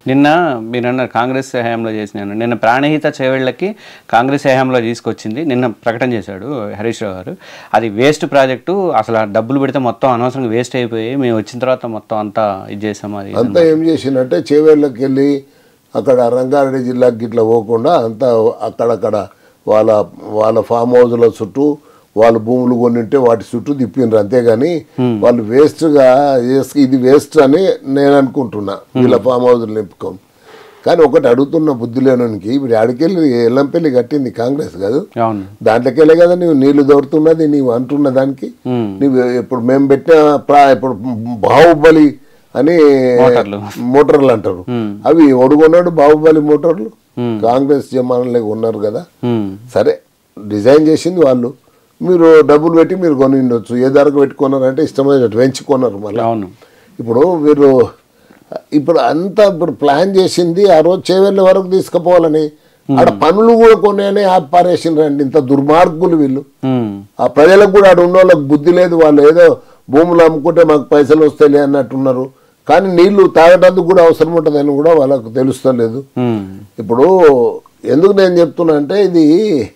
నిన్న మీరు అన్నారు కాంగ్రెస్ హయాంలో చేసిన నిన్న ప్రాణహిత చేవేళ్లకి కాంగ్రెస్ హయాంలో తీసుకొచ్చింది నిన్న ప్రకటన చేశాడు హరీష్ రావు గారు అది వేస్ట్ ప్రాజెక్టు అసలు ఆ డబ్బులు పెడితే మొత్తం అనవసరంగా వేస్ట్ అయిపోయి మేము వచ్చిన తర్వాత మొత్తం అంతా ఇది చేసాము అది అంతా ఏం చేసిందంటే చేవేళ్ళకి వెళ్ళి అక్కడ రంగారెడ్డి జిల్లాకి గిట్లా పోకుండా అంతా అక్కడక్కడ వాళ్ళ వాళ్ళ ఫామ్ హౌస్ల చుట్టూ వాళ్ళ భూములు కొనింటే వాటి చుట్టూ తిప్పిండ్రు అంతేగాని వాళ్ళు వేస్ట్గా ఇది వేస్ట్ అని నేను అనుకుంటున్నా వీళ్ళ ఫామ్ హౌస్లు నింపుకోం కానీ ఒకటి అడుగుతున్న బుద్ధి లేనికి ఇప్పుడు ఆడికెళ్ళి ఎల్లంపల్లి కట్టింది కాంగ్రెస్ కాదు అవును దాంట్లోకి వెళ్ళే కదా నీవు నీళ్లు దొరుకుతున్నది నీవు అంటున్న దానికి ఉమ్. నువ్వు ఇప్పుడు మేము పెట్టిన ప్రా- ఇప్పుడు బాహుబలి అని మోటార్లు. మోటార్లు అంటారు ఉమ్. అవి ఒడుగొన్నాడు బాహుబలి మోటార్లు కాంగ్రెస్ జమానంలో ఉన్నారు కదా ఉమ్. సరే డిజైన్ చేసింది వాళ్ళు మీరు డబ్బులు పెట్టి మీరు కొని ఉండొచ్చు ఏ ధరకు పెట్టుకున్నారంటే ఇష్టమైనట్టు పెంచుకున్నారు మళ్ళీ అవును ఇప్పుడు మీరు ఇప్పుడు అంతా ఇప్పుడు ప్లాన్ చేసింది ఆ రోజు చేవెళ్ళ వరకు తీసుకుపోవాలని ఆడ పనులు కూడా కొనే ఆపి పారేసిండ్రండి ఇంత దుర్మార్గులు వీళ్ళు ఉమ్. ఆ ప్రజలకు కూడా ఆడ ఉన్న వాళ్ళకి బుద్ధి లేదు వాళ్ళు ఏదో భూములు అమ్ముకుంటే మాకు పైసలు వస్తాయి అన్నట్టున్నారు కానీ నీళ్లు తాగటానికి కూడా అవసరం ఉంటుందని కూడా వాళ్ళకు తెలుస్తలేదు ఉమ్. ఇప్పుడు ఎందుకు నేను చెప్తున్నా అంటే ఇది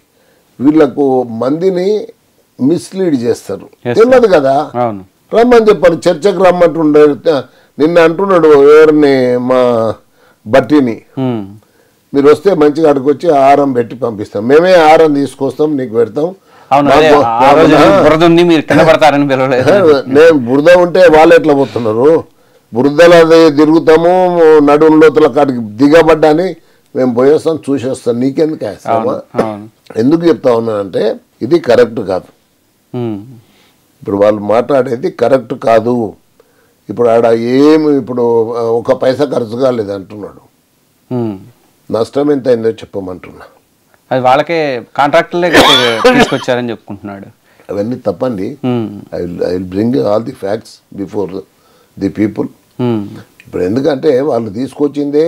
వీళ్ళకు మందిని మిస్లీడ్ చేస్తారు తెలియదు కదా అవును రమ్మని చెప్పారు చర్చకు రమ్మంటుండే నిన్న అంటున్నాడు ఎవరిని మా బట్టిని ఉమ్. మీరు వస్తే మంచిగా అక్కడికి వచ్చి ఆహారం పెట్టి పంపిస్తాం మేమే ఆహారం తీసుకొస్తాం నీకు పెడతాం అవును అదే మాకు- ఆ రోజు బురద ఉంది మీరు కింద పడతారని పిలవలేదు నేను బురద ఉంటే వాళ్ళు ఎట్లా పోతున్నారు బురదలో అది తిరుగుతాము నడుము లోతుల కాడికి దిగబడ్డాని మేము పోయేస్తాం చూసేస్తాం నీకెందుకు వేస్తామా అవును ఎందుకు చెప్తా ఉన్నానంటే ఇది కరెక్ట్ కాదు ఉమ్. ఇప్పుడు వాళ్ళు మాట్లాడేది కరెక్ట్ కాదు ఇప్పుడు ఆడ ఏమి ఇప్పుడు ఆ, ఒక పైసా ఖర్చు కాలేదు అంటున్నాడు ఉమ్. నష్టం ఎంత అయిందో చెప్పమంటున్నా అది వాళ్ళకే కాంట్రాక్టర్లే తీసుకొచ్చారని చెప్పుకుంటున్నాడు అవన్నీ తప్పండి um. I I will bring all the facts before the people um. ఇప్పుడు ఎందుకంటే వాళ్ళు తీసుకొచ్చిందే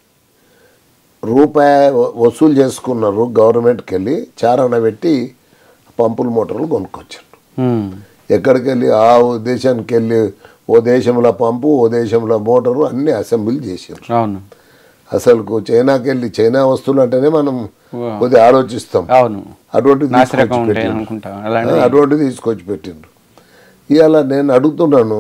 రూపాయి వ- వసూలు చేసుకున్నారు గవర్నమెంట్కి వెళ్ళి చారణ పెట్టి పంపుల మోటార్లు కొనుక్కొచ్చారు ఉమ్. ఎక్కడికి వెళ్ళి ఆ దేశానికి వెళ్ళి ఓ దేశంలో పంపు ఓ దేశంలో మోటారు అన్ని అసెంబ్లీ చేసారు అవును అసలు చైనాకి వెళ్ళి చైనా వస్తువులు అంటేనే మనం Wow. కొద్దిగా ఆలోచిస్తాం అవును అటువంటిది నాసిరకం తీసుకొచ్చి ఉంటాయి పెట్టిండ్రు. అనుకుంటా అలాంటి అటువంటిది తీసుకొచ్చి పెట్టిండ్రు ఇవాళ నేను అడుగుతున్నాను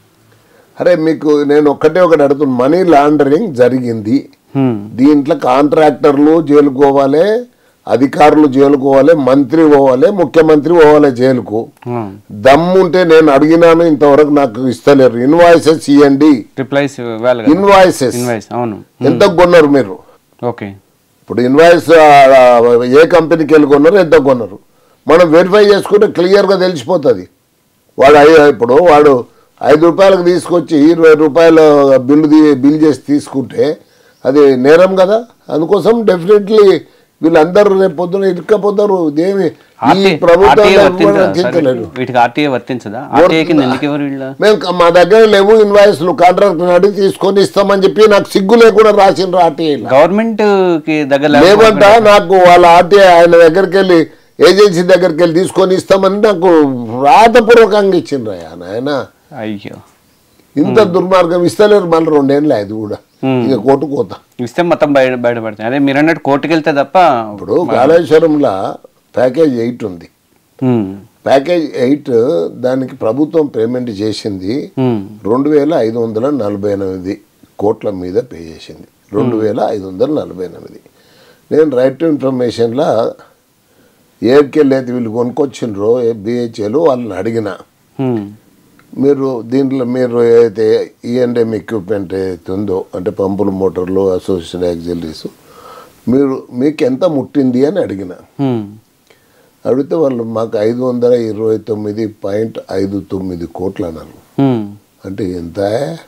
అరే మీకు నేను ఒక్కటే ఒకటి అడుగుతున్నాను మనీ లాండరింగ్ జరిగింది ఉమ్. దీంట్లో కాంట్రాక్టర్లు జైలుకు పోవాలి అధికారులు జైలుకు పోవాలి మంత్రి పోవాలి ముఖ్యమంత్రి పోవాలి జైలుకు ఉమ్. దమ్ముంటే నేను అడిగినాను ఇంతవరకు నాకు ఇస్తలేరు ఇన్వాయిసెస్ ఇవ్వండి రిప్లైస్ ఇవ్వాలి కదా ఇన్వాయిసెస్ ఇన్వాయిస్ అవును ఎంత కొన్నారు మీరు ఓకే ఇప్పుడు ఇన్వాయిస్ ఆ, ఏ కంపెనీకి వెళ్ళి కొన్నారు ఎంత కొన్నారు మనం వెరిఫై చేసుకుంటే క్లియర్గా తెలిసిపోతుంది వాడు ఐ- ఇప్పుడు వాడు ఐదు రూపాయలకు తీసుకొచ్చి ఇరవై రూపాయల బిల్లు తీ- బిల్ చేసి తీసుకుంటే అది నేరం కదా అందుకోసం డెఫినెట్లీ వీళ్ళందరూ రేపు పొద్దున ఇరుక్కపోతారు ఇదేమి ఈ ఆర్టీ ప్రభుత్వం ఆర్టీఏ కూడా వర్తించదా సార్ రక్షించలేదు వీటికి? వీటికి ఆర్టీఏ వర్తించదా ఆర్టీఏ కింద ఎందుకు ఎవరు వీళ్ళ మేము క- మా దగ్గర లేవు ఇన్వాయిస్లు కాంట్రాక్టర్ అడిగి తీసుకొని ఇస్తామని చెప్పి నాకు సిగ్గు లేకుండా రాసిండ్రు ఆర్టీఐలో గవర్నమెంట్ కి దగ్గర లేవంట నాకు వాళ్ళ ఆర్టీఐ ఆయన దగ్గరికి వెళ్ళి ఏజెన్సీ దగ్గరికి వెళ్ళి తీసుకొని ఇస్తామని నాకు రాతపూర్వకంగా ఇచ్చిండ్రు ఆయన ఆయన అయ్యో ఇంత దుర్మార్గం ఇస్తలేరు మళ్ళీ రెండేళ్ళు అది కూడా ఇక కోర్టు కోత ఇస్తే మొత్తం బయట బయటపడతాయి అదే మీరు అన్నట్టు కోర్టుకి వెళ్తే తప్ప ఇప్పుడు కాళేశ్వరంలో ప్యాకేజ్ ఎయిట్ ఉంది ఉమ్. ప్యాకేజ్ ఎయిట్ దానికి ప్రభుత్వం పేమెంట్ చేసింది ఉమ్. రెండు వేల ఐదు వందల నలభై ఎనిమిది కోట్ల మీద పే చేసింది రెండు వేల ఐదు వందల నలభై ఎనిమిది నేను రైట్ టు ఇన్ఫర్మేషన్లో ఏకెళ్ళి అయితే వీళ్ళు కొనుక్కొచ్చిండ్రో బిహెచ్ఏలు వాళ్ళని అడిగిన ఉమ్. మీరు దీంట్లో మీరు ఏదైతే ఈఎండ్ఎం ఎక్విప్మెంట్ ఏదైతే ఉందో అంటే పంపులు మోటార్లు అసోసియేషన్ యాక్సిలరీస్ మీరు మీకు ఎంత ముట్టింది అని అడిగిన ఉమ్. అడిగితే వాళ్ళు మాకు ఐదు వందల ఇరవై తొమ్మిది పాయింట్ ఐదు తొమ్మిది కోట్లు అన్నారు ఉమ్. అంటే ఎంత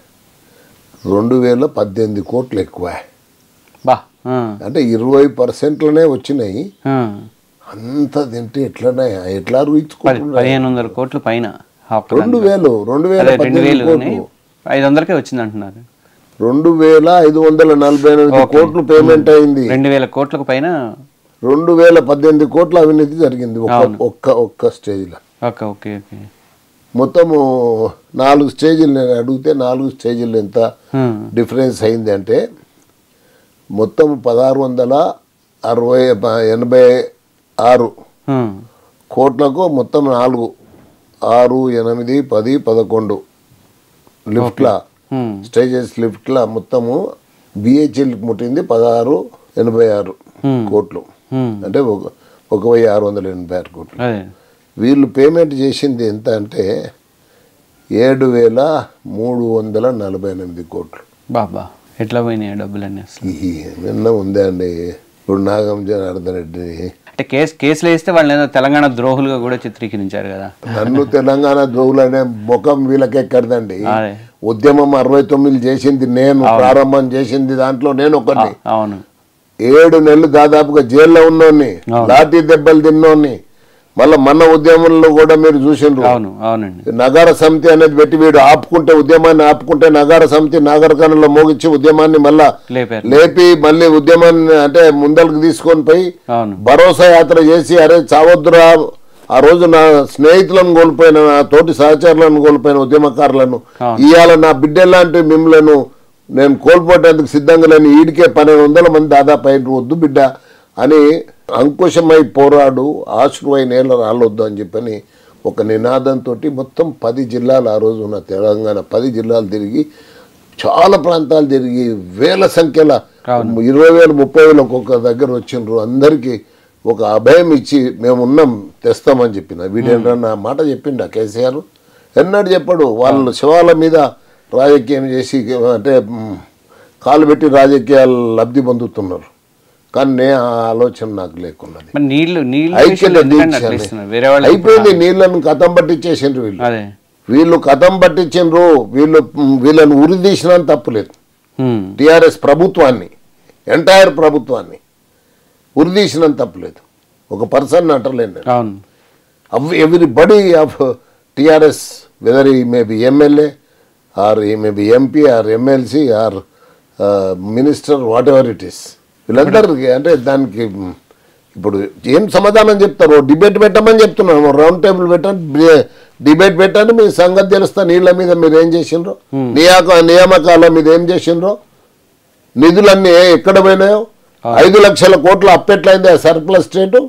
రెండు వేల పద్దెనిమిది కోట్లు ఎక్కువ బా ఆ. అంటే ఇరవై పర్సెంట్లోనే వచ్చినాయి ఆ. అంత తింటే ఎట్లనే ఎట్లా పది రుచుకుంటున్నారు పదిహేను వందల కోట్లు పైన ఒక్క రెండు వేలు రెండు వేల అదే రెండు పద్దెనిమిది వేలు కోట్లు ఐదు వందలకే వచ్చింది అంటున్నారు రెండు వేల ఐదు వందల నలభై ఎనిమిది ఓకే. కోట్లు పేమెంట్ అయింది రెండు వేల కోట్లకు పైన రెండు వేల పద్దెనిమిది కోట్ల అవినీతి జరిగింది ఒక్క అవును. ఒక్క ఒక్క స్టేజ్లో ఓకే ఓకే ఓకే మొత్తము నాలుగు స్టేజీలు నేను అడిగితే నాలుగు స్టేజీలు ఎంత ఉమ్. డిఫరెన్స్ అయింది అంటే మొత్తం పదహారు వందల అరవై ప- ఎనభై ఆరు హ్మ్. కోట్లకు మొత్తం నాలుగు ఆరు ఎనిమిది పది పదకొండు లిఫ్ట్ల హ్మ్. స్టేజెస్ లిఫ్ట్ల మొత్తము బిహెచ్ఎల్కి ముట్టింది పదహారు ఎనభై ఆరు కోట్లు హ్మ్. అంటే ఒక ఒక వెయ్యి ఆరు వందల ఎనభై ఆరు కోట్లు అదే వీళ్ళు పేమెంట్ చేసింది ఎంత అంటే ఏడు వేల మూడు వందల నలభై ఎనిమిది కోట్లు బాబా ఎట్లా పోయినాయి ఆ డబ్బులన్నీ అసలు ఈ నిన్న ఉందే అండి ఇప్పుడు నాగం జనార్దన్ రెడ్డిని అంటే కేసు కేసులు వేస్తే వాళ్ళని ఏదో తెలంగాణ ద్రోహులుగా కూడా చిత్రీకరించారు కదా నన్ను తెలంగాణ ద్రోవులనే ముఖం వీళ్ళకెక్కడదండి అదే ఉద్యమం అరవై తొమ్మిది చేసింది నేను ప్రారంభం చేసింది దాంట్లో నేను ఒకటి అవును ఏడు నెలలు దాదాపుగా జైల్లో ఉన్నోన్ని లాఠీ దెబ్బలు తిన్నోన్ని మళ్ళీ మన ఉద్యమంలో కూడా మీరు చూసిండ్రు అవును అవునండి నగర సమితి అనేది పెట్టి వీడు ఆపుకుంటే ఉద్యమాన్ని ఆపుకుంటే నగర సమితి నాగరికరణలో మోగించి ఉద్యమాన్ని మళ్ళా లేపారు లేపి మళ్ళీ ఉద్యమాన్ని అంటే ముందరకు తీసుకొని పోయి అవును భరోసా యాత్ర చేసి అరే చావద్దురా ఆ రోజు నా స్నేహితులను కోల్పోయిన నా తోటి సహచరులను కోల్పోయిన ఉద్యమకారులను ఇవాళ నా బిడ్డ లాంటి మిమ్మలను నేను కోల్పోవడానికి సిద్ధంగా లేని ఈడికే పన్నెండు వందల మంది దాదాపు అయిన వద్దు బిడ్డ అని అంకుశమై పోరాడు ఆశ్రువై నేల రాలొద్దు అని చెప్పని ఒక నినాదంతో మొత్తం పది జిల్లాలు ఆ రోజు ఉన్న తెలంగాణ పది జిల్లాలు తిరిగి చాలా ప్రాంతాలు తిరిగి వేల సంఖ్యల ఇరవై వేలు ముప్పై వేలు ఒక్కొక్క దగ్గర వచ్చిండ్రు అందరికీ ఒక అభయం ఇచ్చి మేము ఉన్నాం తెస్తామని చెప్పిన వీడేంటన్న మాట చెప్పిండు ఆ కేసీఆర్ ఎన్నడూ చెప్పాడు వాళ్ళు శివాల మీద రాజకీయం చేసి అంటే మ్, కాలు పెట్టి రాజకీయాలు లబ్ధి పొందుతున్నారు కానీ నే ఆ ఆలోచన నాకు లేకున్నది మరి నీళ్లు నీళ్ళు ఐక్యత విషయంలో ఎందుకండి అట్లా దీక్ష ఇస్తున్నారు వేరే వాళ్ళు అయిపోయింది నీళ్ళను కథం పట్టించేసిండ్రు వీళ్ళు అదే వీళ్ళు కథం పట్టించిండ్రు వీళ్ళు మ్, వీళ్ళని ఉరి తీసినా తప్పులేదు హ్మ్. టిఆర్ఎస్ ప్రభుత్వాన్ని ఎంటైర్ ప్రభుత్వాన్ని ఉరి తీసినా తప్పులేదు ఒక పర్సన్ అంటలేను నేను అవును of everybody of uh, TRS, whether he may be MLA or he may be MP or MLC or uh, minister, whatever it is. వీళ్ళందరికీ అంటే దానికి మ్, ఇప్పుడు ఏం సమాధానం చెప్తారు డిబేట్ పెట్టమని చెప్తున్నాను రౌండ్ టేబుల్ పెట్టండి డిబేట్ పెట్టండి మీ సంగతి తెలుస్తా నీళ్ళ మీద మీరు ఏం చేసిండ్రో నియాక నియామకాల మీద ఏం చేసిండ్రో నిధులన్నీ ఎక్కడ పోయినాయో ఐదు లక్షల కోట్ల అప్పెట్లయింది ఆ సర్ప్లస్ స్టేటు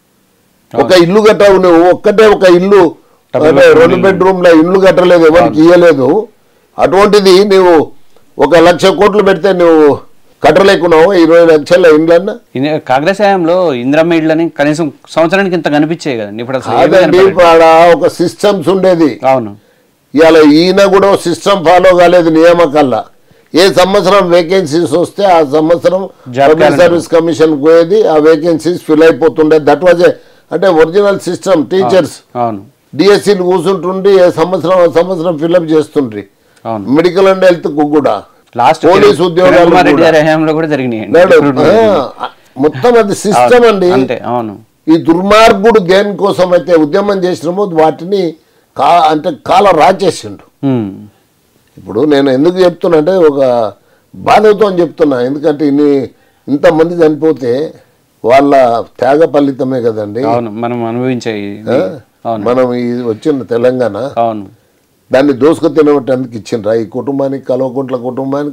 ఒక ఇల్లు కట్టావు నువ్వు ఒక్కటే ఒక ఇల్లు అంటే రెండు బెడ్రూమ్ల ఇల్లు కట్టలేదు ఎవరికి ఇయ్యలేదు అటువంటిది నువ్వు ఒక లక్ష కోట్లు పెడితే నువ్వు కట్టలేకున్నావు ఇరవై లక్షల ఇండ్లన్నా ఇన్- కాంగ్రెస్ హయాంలో ఇందిరమ్మ ఇళ్ళని కనీసం సంవత్సరానికి ఇంత కనిపించాయి కదండి ఇప్పుడు అసలు ఏమీ కాదండి కనపడట్లేదు. ఆడ ఒక సిస్టమ్స్ ఉండేది అవును ఇవాళ ఈయన కూడా సిస్టమ్ ఫాలో కాలేదు నియామకాల్లో ఏ సంవత్సరం వేకెన్సీస్ వస్తే ఆ సంవత్సరం Job public calendar. Service commission పోయేది ఆ వేకెన్సీస్ ఫిల్ అయిపోతుండే దట్ వాజ్ అంటే ఒరిజినల్ సిస్టమ్ టీచర్స్ అవును డిఎస్సీలు కూర్చుంటుండ్రి ఏ సంవత్సరం ఆ సంవత్సరం ఫిల్అప్ చేస్తుండ్రి అవును మెడికల్ అండ్ హెల్త్ కు కూడా లాస్ట్ పోలీస్ ఉద్యోగాలు రెడ్డి కూడా. గారి హయాంలో కూడా జరిగినాయి లేడు. ఆ, మొత్తం అది సిస్టమ్ అండి అంతే అవును ఈ దుర్మార్గుడు దేనికోసం అయితే ఉద్యమం చేసినామో వాటిని కా అంటే కాల రాచేసిండు హ్మ్. ఇప్పుడు నేను ఎందుకు చెప్తున్నా అంటే ఒక బాధతో చెప్తున్నా ఎందుకంటే ఇన్ని ఇంతమంది చనిపోతే వాళ్ళ త్యాగ ఫలితమే కదండి అవును మనం అనుభవించే ఇది. అవును మనం ఈ వచ్చిన తెలంగాణ అవును దాన్ని దోసుకు తినబట్టేందుకు ఇచ్చిండ్రా ఈ కుటుంబానికి కల్వకుంట్ల కుటుంబానికి